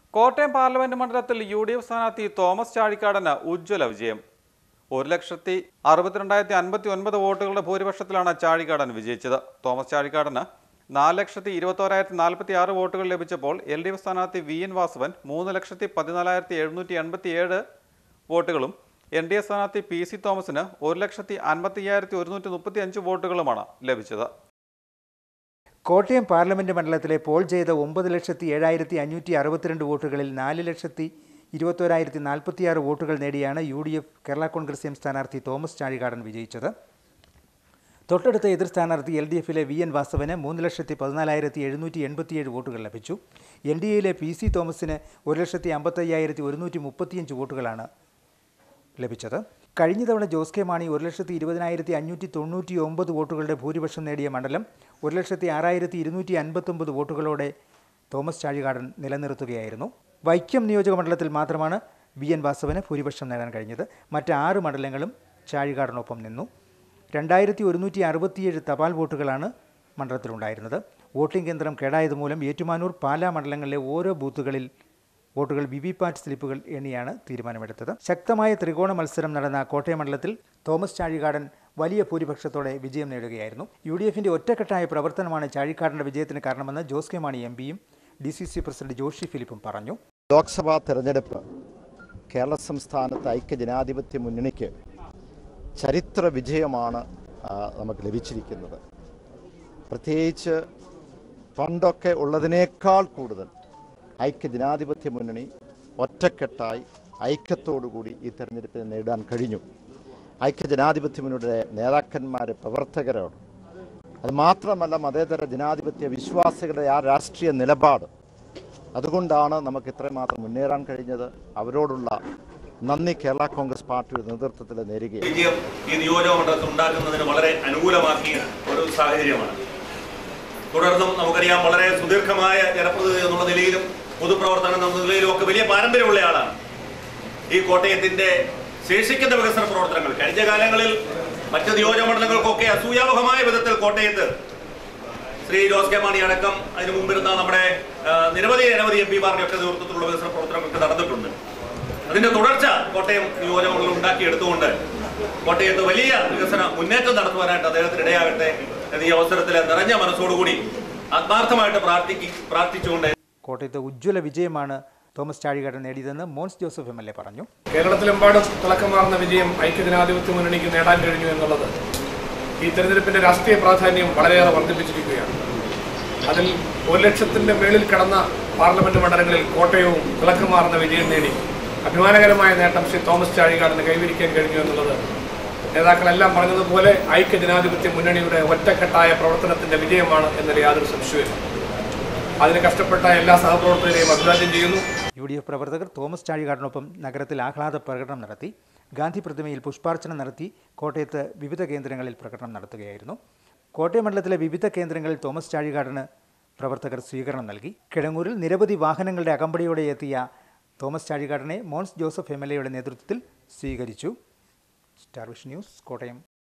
Kottayam parliament മണ്ഡലത്തിൽ U D F സ്ഥാനാർത്ഥി തോമസ് ചാഴിക്കാടന് ഉജ്ജ്വല വിജയം ഒരു ലക്ഷത്തി അറുപത്തിരണ്ടായിരത്തി അൻപത്തി ഒൻപത് വോട്ടുകളുടെ ഭൂരിപക്ഷത്തിലാണ് ചാഴിക്കാടൻ വിജയിച്ചത് തോമസ് ചാഴിക്കാടന് നാല് ലക്ഷത്തി ഇരുപത്തോരായിരത്തി നാൽപ്പത്തി ആറ് വോട്ടുകൾ ലഭിച്ചപ്പോൾ എൽ ഡി എഫ് സ്ഥാനാർത്ഥി വി എൻ വാസവൻ മൂന്ന് ലക്ഷത്തി പതിനാലായിരത്തി എഴുന്നൂറ്റി എൺപത്തി ഏഴ് വോട്ടുകളും എൻ ഡി എ സ്ഥാനാർത്ഥി പി സി തോമസിന് ഒരു ലക്ഷത്തി അൻപത്തി അയ്യായിരത്തി ഒരുന്നൂറ്റി മുപ്പത്തി അഞ്ച് വോട്ടുകളുമാണ് ലഭിച്ചത് കോട്ടയം പാർലമെന്റ് മണ്ഡലത്തിലെ പോൾ ചെയ്ത ഒമ്പത് ലക്ഷത്തി ഏഴായിരത്തി അഞ്ഞൂറ്റി അറുപത്തിരണ്ട് വോട്ടുകളിൽ നാല് ലക്ഷത്തി ഇരുപത്തോരായിരത്തി നാൽപ്പത്തിയാറ് വോട്ടുകൾ നേടിയാണ് U D F Kerala Congress M സ്ഥാനാർത്ഥി തോമസ് ചാഴികാടൻ വിജയിച്ചത് തൊട്ടടുത്ത എതിർ സ്ഥാനാർത്ഥി എൽ ഡി എഫിലെ വി എൻ വാസവന് മൂന്ന് ലക്ഷത്തി പതിനാലായിരത്തി എഴുന്നൂറ്റി എൺപത്തിയേഴ് വോട്ടുകൾ ലഭിച്ചു എൻ ഡി എയിലെ പി സി തോമസിന് ഒരു ലക്ഷത്തി അമ്പത്തയ്യായിരത്തി ഒരുന്നൂറ്റി മുപ്പത്തിയഞ്ച് വോട്ടുകളാണ് ലഭിച്ചത് കഴിഞ്ഞ തവണ ജോസ് കെ മാണി ഒരു ലക്ഷത്തി ഇരുപതിനായിരത്തി അഞ്ഞൂറ്റി തൊണ്ണൂറ്റി ഒമ്പത് വോട്ടുകളുടെ ഭൂരിപക്ഷം നേടിയ മണ്ഡലം ഒരു ലക്ഷത്തി ആറായിരത്തി ഇരുന്നൂറ്റി അൻപത്തൊമ്പത് വോട്ടുകളോടെ തോമസ് ചാഴികാടൻ നിലനിർത്തുകയായിരുന്നു വൈക്കം നിയോജക മണ്ഡലത്തിൽ മാത്രമാണ് വി എൻ വാസവന് ഭൂരിപക്ഷം നേടാൻ കഴിഞ്ഞത് മറ്റ് ആറ് മണ്ഡലങ്ങളും ചാഴികാടനൊപ്പം നിന്നു രണ്ടായിരത്തി ഒരുന്നൂറ്റി അറുപത്തിയേഴ് തപാൽ വോട്ടുകളാണ് മണ്ഡലത്തിലുണ്ടായിരുന്നത് വോട്ടിംഗ് കേന്ദ്രം കേടായതുമൂലം ഏറ്റുമാനൂർ പാലാ മണ്ഡലങ്ങളിലെ ഓരോ ബൂത്തുകളിൽ വോട്ടുകൾ വി വി പാറ്റ് സ്ലിപ്പുകൾ എണ്ണിയാണ് തീരുമാനമെടുത്തത് ശക്തമായ ത്രികോണ മത്സരം നടന്ന കോട്ടയം മണ്ഡലത്തിൽ തോമസ് ചാഴികാടൻ വലിയ ഭൂരിപക്ഷത്തോടെ വിജയം നേടുകയായിരുന്നു യു ഡി എഫിന്റെ ഒറ്റക്കെട്ടായ പ്രവർത്തനമാണ് ചാഴിക്കാടന്റെ വിജയത്തിന് കാരണമെന്ന് ജോസ് കെ മാണി എം പിയും D C C president Joshi ഫിലിപ്പും പറഞ്ഞു ലോക്സഭാ തെരഞ്ഞെടുപ്പ് കേരള സംസ്ഥാനത്ത് ഐക്യജനാധിപത്യ മുന്നണിക്ക് ചരിത്ര വിജയമാണ് ആ, നമുക്ക് ലഭിച്ചിരിക്കുന്നത് പ്രത്യേകിച്ച് പണ്ടൊക്കെ ഉള്ളതിനേക്കാൾ കൂടുതൽ ഐക്യജനാധിപത്യ മുന്നണി ഒറ്റക്കെട്ടായി ഐക്യത്തോടുകൂടി ഈ തെരഞ്ഞെടുപ്പിനെ നേടാൻ കഴിഞ്ഞു ഐക്യജനാധിപത്യ മുന്നണിയുടെ നേതാക്കന്മാർ പ്രവർത്തകരോട് അത് മാത്രമല്ല മതേതര ജനാധിപത്യ വിശ്വാസികളുടെ ആ രാഷ്ട്രീയ നിലപാട് അതുകൊണ്ടാണ് നമുക്ക് ഇത്രമാത്രം മുന്നേറാൻ കഴിഞ്ഞത് അവരോടുള്ള നന്ദി കേരള കോൺഗ്രസ് പാർട്ടിയുടെ നേതൃത്വത്തിൽ നേരുകയാണ് വിജയം ഈ നിയോജക മണ്ഡലത്തിൽ ഉണ്ടാക്കുന്നതിന് വളരെ അനുകൂലമാക്കിയ ഒരു സാഹചര്യമാണ് തുടർന്നും നമുക്കറിയാം വളരെ സുദീർഘമായ ജനപ്രതിനിധി എന്നുള്ള നിലയിലും പൊതുപ്രവർത്തനം എന്ന നിലയിലും ഒക്കെ വലിയ പാരമ്പര്യമുള്ള ആളാണ് ഈ കോട്ടയത്തിന്റെ ശേഷിക്കുന്ന വികസന പ്രവർത്തനങ്ങൾ കഴിഞ്ഞ കാലങ്ങളിൽ മറ്റ് നിയോജക മണ്ഡലങ്ങൾക്കൊക്കെ അസൂയാവഹമായ വിധത്തിൽ കോട്ടയത്ത് ശ്രീ ജോസ് കെ മാണി അടക്കം അതിനു മുമ്പിരുന്ന നമ്മുടെ ആ, നിരവധി അനവധി എം പിമാരുടെ ഒക്കെ നേതൃത്വത്തിലുള്ള വികസന പ്രവർത്തനങ്ങളൊക്കെ നടന്നിട്ടുണ്ട് അതിന്റെ തുടർച്ച കോട്ടയം നിയോജകമണ്ഡലം ഉണ്ടാക്കിയെടുത്തുകൊണ്ട് കോട്ടയത്ത് വലിയ വികസന മുന്നേറ്റം നടത്തുവാനായിട്ട് അദ്ദേഹത്തിന് ഇടയാകട്ടെ എന്ന് ഈ അവസരത്തിൽ നിറഞ്ഞ മനസ്സോടുകൂടി ആത്മാർത്ഥമായിട്ട് പ്രാർത്ഥിക്ക് പ്രാർത്ഥിച്ചുകൊണ്ട് കോട്ടയത്ത് ഉജ്ജ്വല വിജയമാണ് തോമസ് ചാഴികാടൻ നേടിയതെന്ന് Mons Joseph M L A പറഞ്ഞു കേരളത്തിലെമ്പാടും തിളക്കമാർന്ന വിജയം ഐക്യജനാധിപത്യ മുന്നണിക്ക് നേടാൻ കഴിഞ്ഞു എന്നുള്ളത് ഈ തെരഞ്ഞെടുപ്പിന്റെ രാഷ്ട്രീയ പ്രാധാന്യം വളരെയേറെ വർദ്ധിപ്പിച്ചിരിക്കുകയാണ് അതിൽ ഒരു ലക്ഷത്തിന്റെ മേളിൽ കടന്ന പാർലമെന്റ് മണ്ഡലങ്ങളിൽ കോട്ടയവും തിളക്കമാർന്ന വിജയം നേടി അഭിമാനകരമായ നേട്ടം ശ്രീ തോമസ് ചാഴികാടിന് കൈവരിക്കാൻ കഴിഞ്ഞു എന്നുള്ളത് നേതാക്കളെല്ലാം പറഞ്ഞതുപോലെ ഐക്യജനാധിപത്യ മുന്നണിയുടെ ഒറ്റക്കെട്ടായ പ്രവർത്തനത്തിന്റെ വിജയമാണ് എന്നതിൽ യാതൊരു സംശയമില്ല അതിന് കഷ്ടപ്പെട്ട എല്ലാ സഹപ്രവർത്തകരെയും അഭിവാദ്യം ചെയ്യുന്നു യു ഡി എഫ് പ്രവർത്തകർ തോമസ് ചാഴികാടിനൊപ്പം നഗരത്തിൽ ആഹ്ലാദ പ്രകടനം നടത്തി ഗാന്ധി പ്രതിമയിൽ പുഷ്പാർച്ചന നടത്തി കോട്ടയത്ത് വിവിധ കേന്ദ്രങ്ങളിൽ പ്രകടനം നടത്തുകയായിരുന്നു കോട്ടയം മണ്ഡലത്തിലെ വിവിധ കേന്ദ്രങ്ങളിൽ തോമസ് ചാഴികാടിന് പ്രവർത്തകർ സ്വീകരണം നൽകി കിഴങ്ങൂരിൽ നിരവധി വാഹനങ്ങളുടെ അകമ്പടിയോടെ എത്തിയ തോമസ് ചാഴികാടിനെ മോൻസ് ജോസഫ് എം എൽ എയുടെ നേതൃത്വത്തിൽ സ്വീകരിച്ചു സ്റ്റാർ വിഷൻ ന്യൂസ് കോട്ടയം